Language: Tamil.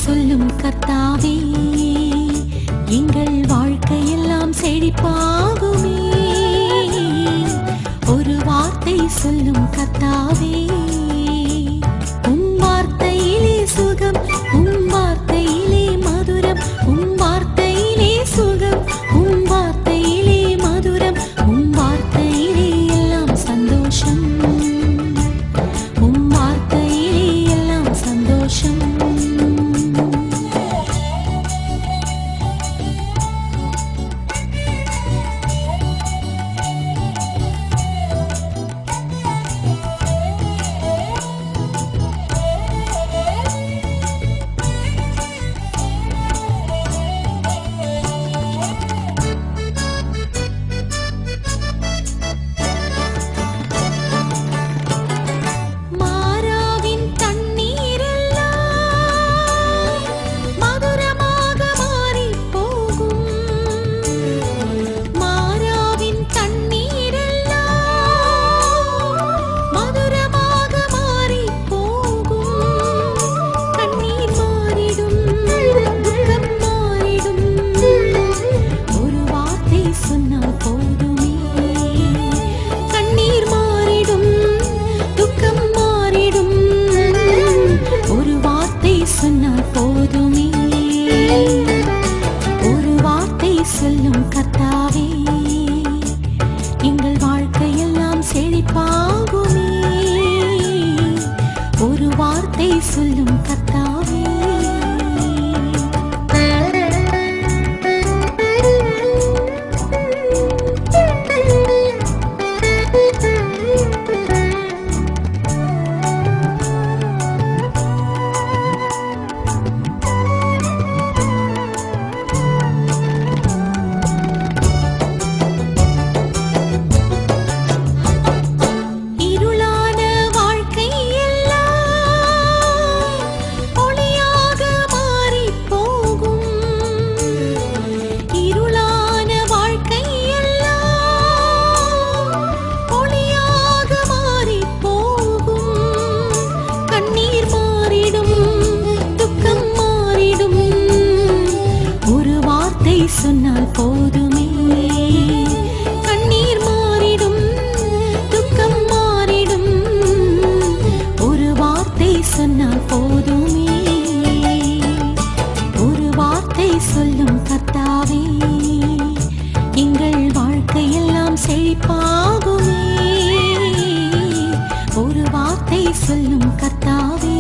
சொல்லும் கர்த்தாவே எங்கள் வாழ்க்கையெல்லாம் செழிப்பாகுமே ஒரு வார்த்தை சொல்லும் கர்த்தாவே உம் வார்த்தையிலே சுகம் உம் வார்த்தையிலே மதுரம் உம் வார்த்தையிலே சுகம் உம் வார்த்தையிலே மதுரம் உம் வார்த்தையிலே எல்லாம் சந்தோஷம் உம் வார்த்தையிலே எல்லாம் சந்தோஷம் மாறாவின் தண்ணீரெல்லாம் மதுரமாக மாறிப் போகும் மாறாவின் தண்ணீரெல்லாம் மதுரமாக மாறிப் போகும் கண்ணீர் மாறிடும் துக்கம் மாறிடும் ஒரு வார்த்தை சொன்னால் போதுமே கண்ணீர் மாறிடும் துக்கம் மாறிடும் ஒரு வார்த்தை சொன்னால் போதுமே ஒரு வார்த்தை சொல்லும் கர்த்தாவே எங்கள் வாழ்க்கையெல்லாம் செழிப்பாகுமே ஒரு வார்த்தை சொல்லும் கர்த்தாவே இருளான வாழ்க்கை எல்லாம் ஒளியாக மாறிப் போகும் இருளான வாழ்க்கை எல்லாம் ஒளியாக மாறிப் போகும் கண்ணீர் மாறிடும் துக்கம் மாறிடும் ஒரு வார்த்தை சொன்னால் போதுமே கண்ணீர் மாறிடும் துக்கம் மாறிடும் ஒரு வார்த்தை சொன்னால் போதுமே ஒரு வார்த்தை சொல்லும் கர்த்தாவே எங்கள் வாழ்க்கையெல்லாம் செழிப்பாகுமே ஒரு வார்த்தை சொல்லும் கர்த்தாவே